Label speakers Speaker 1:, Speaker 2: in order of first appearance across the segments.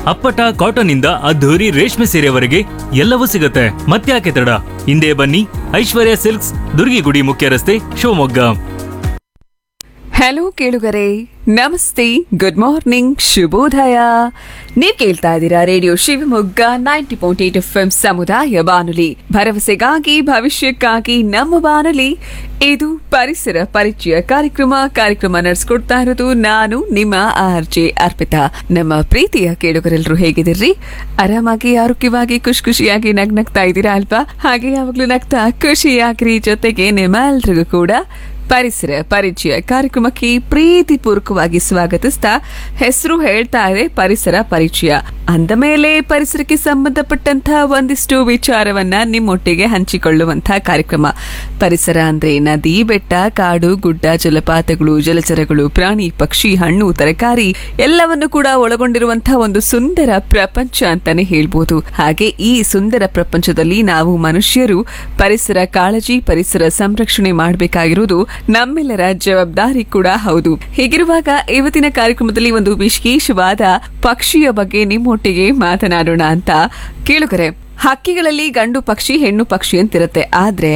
Speaker 1: ಅಪ್ಪಟ ಕಾಟನ್ ಇಂದ ಅದ್ಧೂರಿ ರೇಷ್ಮೆ ಸೀರೆವರೆಗೆ ಎಲ್ಲವೂ ಸಿಗುತ್ತೆ ಮತ್ತ್ಯಾಕೆ ತಡ ಹಿಂದೆ ಬನ್ನಿ ಐಶ್ವರ್ಯ ಸಿಲ್ಕ್ಸ್ ದುರ್ಗಿಗುಡಿ ಮುಖ್ಯ ರಸ್ತೆ ಶಿವಮೊಗ್ಗ
Speaker 2: ಹಲೋ ಕೇಳುಗರೆ ನಮಸ್ತೆ ಗುಡ್ ಮಾರ್ನಿಂಗ್ ಶುಭೋದಯ ನೀವ್ ಕೇಳ್ತಾ ಇದ್ದೀರಾ radio Shivamogga ninety point eight F M ಸಮುದಾಯ ಬಾನುಲಿ ಭರವಸೆಗಾಗಿ ಭವಿಷ್ಯಕ್ಕಾಗಿ ನಮ್ಮ ಬಾನುಲಿ ಇದು ಪರಿಸರ ಪರಿಚಯ ಕಾರ್ಯಕ್ರಮ ಕಾರ್ಯಕ್ರಮ ನಡೆಸ್ಕೊಡ್ತಾ ಇರೋದು ನಾನು ನಿಮ್ಮ ಆರ್ ಜೆ ಅರ್ಪಿತಾ ನಮ್ಮ ಪ್ರೀತಿಯ ಕೇಳುಗರೆಲ್ಲರೂ ಹೇಗಿದ್ದೀರಿ ಆರಾಮಾಗಿ ಆರೋಗ್ಯವಾಗಿ ಖುಷಿ ಖುಷಿಯಾಗಿ ನಗ್ನಗ್ತಾ ಇದ್ದೀರಾ ಅಲ್ವಾ ಹಾಗೆ ಯಾವಾಗ್ಲೂ ನಗ್ತಾ ಖುಷಿಯಾಗ್ರಿ ಜೊತೆಗೆ ನಿಮ್ಮೆಲ್ರಿಗೂ ಕೂಡ ಪರಿಸರ ಪರಿಚಯ ಕಾರ್ಯಕ್ರಮಕ್ಕೆ ಪ್ರೀತಿಪೂರ್ವಕವಾಗಿ ಸ್ವಾಗತಿಸ್ತಾ ಹೆಸರು ಹೇಳ್ತಾ ಇದೆ ಪರಿಸರ ಪರಿಚಯ ಅಂದ ಮೇಲೆ ಪರಿಸರಕ್ಕೆ ಸಂಬಂಧಪಟ್ಟಂತಹ ಒಂದಿಷ್ಟು ವಿಚಾರವನ್ನ ನಿಮ್ಮೊಟ್ಟಿಗೆ ಹಂಚಿಕೊಳ್ಳುವಂತಹ ಕಾರ್ಯಕ್ರಮ ಪರಿಸರ ಅಂದ್ರೆ ನದಿ ಬೆಟ್ಟ ಕಾಡು ಗುಡ್ಡ ಜಲಪಾತಗಳು ಜಲಚರಗಳು ಪ್ರಾಣಿ ಪಕ್ಷಿ ಹಣ್ಣು ತರಕಾರಿ ಎಲ್ಲವನ್ನು ಕೂಡ ಒಳಗೊಂಡಿರುವಂತಹ ಒಂದು ಸುಂದರ ಪ್ರಪಂಚ ಅಂತಾನೆ ಹೇಳ್ಬೋದು ಹಾಗೆ ಈ ಸುಂದರ ಪ್ರಪಂಚದಲ್ಲಿ ನಾವು ಮನುಷ್ಯರು ಪರಿಸರ ಕಾಳಜಿ ಪರಿಸರ ಸಂರಕ್ಷಣೆ ಮಾಡಬೇಕಾಗಿರುವುದು ನಮ್ಮೆಲ್ಲರ ಜವಾಬ್ದಾರಿ ಕೂಡ ಹೌದು ಹೀಗಿರುವಾಗ ಇವತ್ತಿನ ಕಾರ್ಯಕ್ರಮದಲ್ಲಿ ಒಂದು ವಿಶೇಷವಾದ ಪಕ್ಷಿಯ ಬಗ್ಗೆ ನಿಮ್ಮೊಟ್ಟಿಗೆ ಮಾತನಾಡೋಣ ಅಂತ ಕೇಳುಗರೆ ಹಕ್ಕಿಗಳಲ್ಲಿ ಗಂಡು ಪಕ್ಷಿ ಹೆಣ್ಣು ಪಕ್ಷಿ ಅಂತಿರುತ್ತೆ ಆದ್ರೆ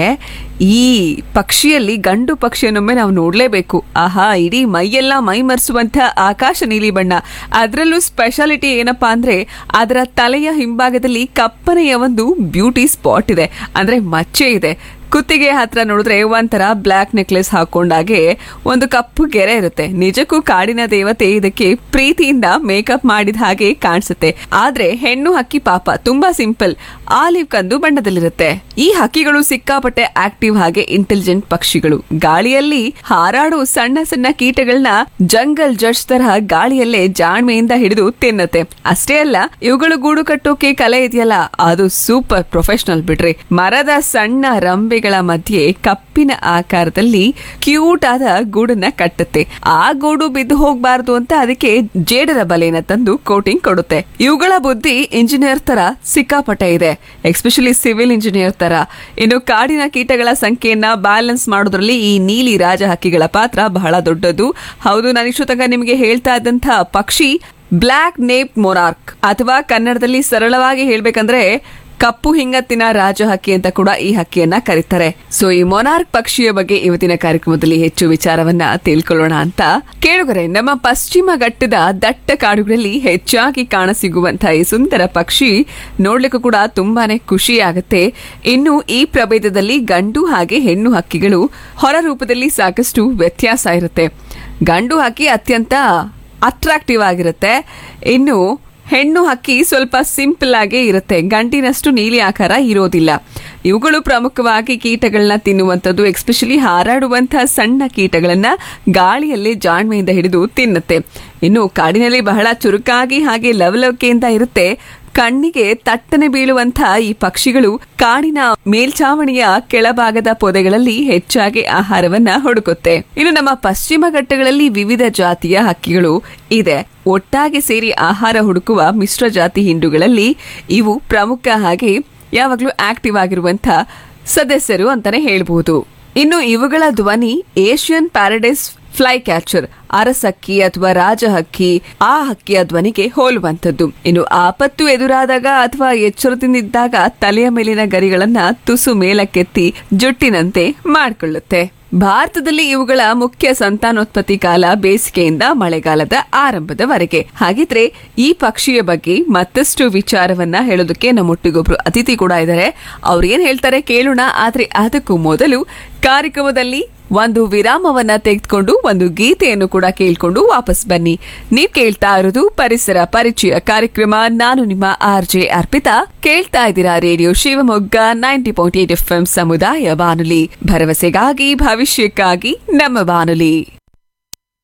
Speaker 2: ಈ ಪಕ್ಷಿಯಲ್ಲಿ ಗಂಡು ಪಕ್ಷಿಯನ್ನೊಮ್ಮೆ ನಾವು ನೋಡ್ಲೇಬೇಕು ಆಹಾ ಇಡೀ ಮೈಯೆಲ್ಲ ಮೈ ಮರೆಸುವಂತ ಆಕಾಶ ನೀಲಿ ಬಣ್ಣ ಅದರಲ್ಲೂ ಸ್ಪೆಷಾಲಿಟಿ ಏನಪ್ಪಾ ಅಂದ್ರೆ ಅದರ ತಲೆಯ ಹಿಂಭಾಗದಲ್ಲಿ ಕಪ್ಪನೆಯ ಒಂದು ಬ್ಯೂಟಿ ಸ್ಪಾಟ್ ಇದೆ ಅಂದ್ರೆ ಮಚ್ಚೆ ಇದೆ ಕುತ್ತಿಗೆ ಹತ್ರ ನೋಡಿದ್ರೆ ಒಂಥರ ಬ್ಲ್ಯಾಕ್ ನೆಕ್ಲೆಸ್ ಹಾಕೊಂಡಾಗೆ ಒಂದು ಕಪ್ಪು ಗೆರೆ ಇರುತ್ತೆ ನಿಜಕ್ಕೂ ಕಾಡಿನ ದೇವತೆ ಇದಕ್ಕೆ ಪ್ರೀತಿಯಿಂದ ಮೇಕಪ್ ಮಾಡಿದ ಹಾಗೆ ಕಾಣಿಸುತ್ತೆ ಆದ್ರೆ ಹೆಣ್ಣು ಹಕ್ಕಿ ಪಾಪ ತುಂಬಾ ಸಿಂಪಲ್ ಆಲಿವ್ ಕಂದು ಬಣ್ಣದಲ್ಲಿರುತ್ತೆ ಈ ಹಕ್ಕಿಗಳು ಸಿಕ್ಕಾಪಟ್ಟೆ ಆಕ್ಟಿವ್ ಹಾಗೆ ಇಂಟೆಲಿಜೆಂಟ್ ಪಕ್ಷಿಗಳು ಗಾಳಿಯಲ್ಲಿ ಹಾರಾಡೋ ಸಣ್ಣ ಸಣ್ಣ ಕೀಟಗಳನ್ನ ಜಂಗಲ್ ಜಡ್ಜ್ ತರಹ ಗಾಳಿಯಲ್ಲೇ ಜಾಣ್ಮೆಯಿಂದ ಹಿಡಿದು ತಿನ್ನತ್ತೆ ಅಷ್ಟೇ ಅಲ್ಲ ಇವುಗಳು ಗೂಡು ಕಟ್ಟೋಕೆ ಕಲೆ ಇದೆಯಲ್ಲ ಅದು ಸೂಪರ್ ಪ್ರೊಫೆಷನಲ್ ಬಿಡ್ರಿ ಮರದ ಸಣ್ಣ ರಂಬೆಗಳ ಮಧ್ಯೆ ಕಪ್ಪಿನ ಆಕಾರದಲ್ಲಿ ಕ್ಯೂಟ್ ಆದ ಗೂಡನ್ನ ಕಟ್ಟುತ್ತೆ ಆ ಗೂಡು ಬಿದ್ದು ಹೋಗ್ಬಾರ್ದು ಅಂತ ಅದಕ್ಕೆ ಜೇಡರ ಬಲೆನ ತಂದು ಕೋಟಿಂಗ್ ಕೊಡುತ್ತೆ ಇವುಗಳ ಬುದ್ಧಿ ಇಂಜಿನಿಯರ್ ತರ ಸಿಕ್ಕಾಪಟ್ಟೆ ಇದೆ ಎಸ್ಪೆಷಲಿ ಸಿವಿಲ್ ಇಂಜಿನಿಯರ್ ತರ ಇನ್ನು ಕಾಡಿನ ಕೀಟಗಳ ಸಂಖ್ಯೆಯನ್ನ ಬ್ಯಾಲೆನ್ಸ್ ಮಾಡೋದ್ರಲ್ಲಿ ಈ ನೀಲಿ ರಾಜ ಹಕ್ಕಿಗಳ ಪಾತ್ರ ಬಹಳ ದೊಡ್ಡದು ಹೌದು ನಾನು ಇಷ್ಟು ತನಕ ನಿಮಗೆ ಹೇಳ್ತಾ ಇದ್ದಂತಹ ಪಕ್ಷಿ ಬ್ಲ್ಯಾಕ್ ನೇಪ್ ಮೊನಾರ್ಕ್ ಅಥವಾ ಕನ್ನಡದಲ್ಲಿ ಸರಳವಾಗಿ ಹೇಳ್ಬೇಕಂದ್ರೆ ಕಪ್ಪು ಹಿಂಗತ್ತಿನ ರಾಜ ಹಕ್ಕಿ ಅಂತ ಕೂಡ ಈ ಹಕ್ಕಿಯನ್ನ ಕರೀತಾರೆ ಸೊ ಈ ಮೊನಾರ್ಕ್ ಪಕ್ಷಿಯ ಬಗ್ಗೆ ಇವತ್ತಿನ ಕಾರ್ಯಕ್ರಮದಲ್ಲಿ ಹೆಚ್ಚು ವಿಚಾರವನ್ನ ತಿಳ್ಕೊಳ್ಳೋಣ ಅಂತ ಕೇಳುಗರೆ ನಮ್ಮ ಪಶ್ಚಿಮ ಘಟ್ಟದ ದಟ್ಟ ಕಾಡುಗಳಲ್ಲಿ ಹೆಚ್ಚಾಗಿ ಕಾಣಸಿಗುವಂತಹ ಈ ಸುಂದರ ಪಕ್ಷಿ ನೋಡ್ಲಿಕ್ಕೂ ಕೂಡ ತುಂಬಾನೇ ಖುಷಿ ಆಗುತ್ತೆ ಇನ್ನು ಈ ಪ್ರಭೇದದಲ್ಲಿ ಗಂಡು ಹಾಗೆ ಹೆಣ್ಣು ಹಕ್ಕಿಗಳು ಹೊರ ರೂಪದಲ್ಲಿ ಸಾಕಷ್ಟು ವ್ಯತ್ಯಾಸ ಇರುತ್ತೆ ಗಂಡು ಹಕ್ಕಿ ಅತ್ಯಂತ ಅಟ್ರಾಕ್ಟಿವ್ ಆಗಿರುತ್ತೆ ಇನ್ನು ಹೆಣ್ಣು ಹಕ್ಕಿ ಸ್ವಲ್ಪ ಸಿಂಪಲ್ ಆಗೇ ಇರುತ್ತೆ ಗಂಟಿನಷ್ಟು ನೀಲಿ ಆಕಾರ ಇರೋದಿಲ್ಲ ಇವುಗಳು ಪ್ರಮುಖವಾಗಿ ಕೀಟಗಳನ್ನ ತಿನ್ನುವಂಥದ್ದು ಎಕ್ಸ್ಪೆಷಲಿ ಹಾರಾಡುವಂತಹ ಸಣ್ಣ ಕೀಟಗಳನ್ನ ಗಾಳಿಯಲ್ಲೇ ಜಾಣ್ಮೆಯಿಂದ ಹಿಡಿದು ತಿನ್ನುತ್ತೆ ಇನ್ನು ಕಾಡಿನಲ್ಲಿ ಬಹಳ ಚುರುಕಾಗಿ ಹಾಗೆ ಲವಲವಿಕೆಯಿಂದ ಇರುತ್ತೆ ಕಣ್ಣಿಗೆ ತಟ್ಟನೆ ಬೀಳುವಂತ ಈ ಪಕ್ಷಿಗಳು ಕಾಡಿನ ಮೇಲ್ಛಾವಣಿಯ ಕೆಳಭಾಗದ ಪೊದೆಗಳಲ್ಲಿ ಹೆಚ್ಚಾಗಿ ಆಹಾರವನ್ನ ಹುಡುಕುತ್ತೆ ಇನ್ನು ನಮ್ಮ ಪಶ್ಚಿಮ ಘಟ್ಟಗಳಲ್ಲಿ ವಿವಿಧ ಜಾತಿಯ ಹಕ್ಕಿಗಳು ಇದೆ ಒಟ್ಟಾಗಿ ಸೇರಿ ಆಹಾರ ಹುಡುಕುವ ಮಿಶ್ರ ಜಾತಿ ಹಿಂಡುಗಳಲ್ಲಿ ಇವು ಪ್ರಮುಖ ಹಾಗೆ ಯಾವಾಗ್ಲೂ ಆಕ್ಟಿವ್ ಆಗಿರುವಂತ ಸದಸ್ಯರು ಅಂತಾನೆ ಹೇಳ್ಬಹುದು ಇನ್ನು ಇವುಗಳ ಧ್ವನಿ ಏಷ್ಯನ್ ಪ್ಯಾರಡೈಸ್ ಫ್ಲೈ ಕ್ಯಾಚರ್ ಅರಸಕ್ಕಿ ಅಥವಾ ರಾಜಹಕ್ಕಿ ಆ ಹಕ್ಕಿಯ ಧ್ವನಿಗೆ ಹೋಲುವಂಥದ್ದು ಇನ್ನು ಆಪತ್ತು ಎದುರಾದಾಗ ಅಥವಾ ಎಚ್ಚರದಿಂದಿದ್ದಾಗ ತಲೆಯ ಮೇಲಿನ ಗರಿಗಳನ್ನ ತುಸು ಮೇಲಕ್ಕೆತ್ತಿ ಜುಟ್ಟಿನಂತೆ ಮಾಡಿಕೊಳ್ಳುತ್ತೆ ಭಾರತದಲ್ಲಿ ಇವುಗಳ ಮುಖ್ಯ ಸಂತಾನೋತ್ಪತ್ತಿ ಕಾಲ ಬೇಸಿಗೆಯಿಂದ ಮಳೆಗಾಲದ ಆರಂಭದವರೆಗೆ ಹಾಗಿದ್ರೆ ಈ ಪಕ್ಷಿಯ ಬಗ್ಗೆ ಮತ್ತಷ್ಟು ವಿಚಾರವನ್ನ ಹೇಳೋದಕ್ಕೆ ನಮ್ಮೊಟ್ಟಿಗೊಬ್ರು ಅತಿಥಿ ಕೂಡ ಇದ್ದಾರೆ ಅವ್ರು ಏನ್ ಹೇಳ್ತಾರೆ ಕೇಳೋಣ ಆದ್ರೆ ಅದಕ್ಕೂ ಮೊದಲು ಕಾರ್ಯಕ್ರಮದಲ್ಲಿ ಒಂದು ವಿರಾಮವನ್ನ ತೆಗೆದುಕೊಂಡು ಒಂದು ಗೀತೆಯನ್ನು ಕೂಡ ಕೇಳ್ಕೊಂಡು ವಾಪಸ್ ಬನ್ನಿ ನೀವ್ ಕೇಳ್ತಾ ಇರೋದು ಪರಿಸರ ಪರಿಚಯ ಕಾರ್ಯಕ್ರಮ ನಾನು ನಿಮ್ಮ ಆರ್ ಜೆ ಅರ್ಪಿತಾ ಕೇಳ್ತಾ ಇದ್ದೀರಾ radio Shivamogga ninety point eight F M ಸಮುದಾಯ ಬಾನುಲಿ ಭರವಸೆಗಾಗಿ ಭವಿಷ್ಯಕ್ಕಾಗಿ ನಮ್ಮ ಬಾನುಲಿ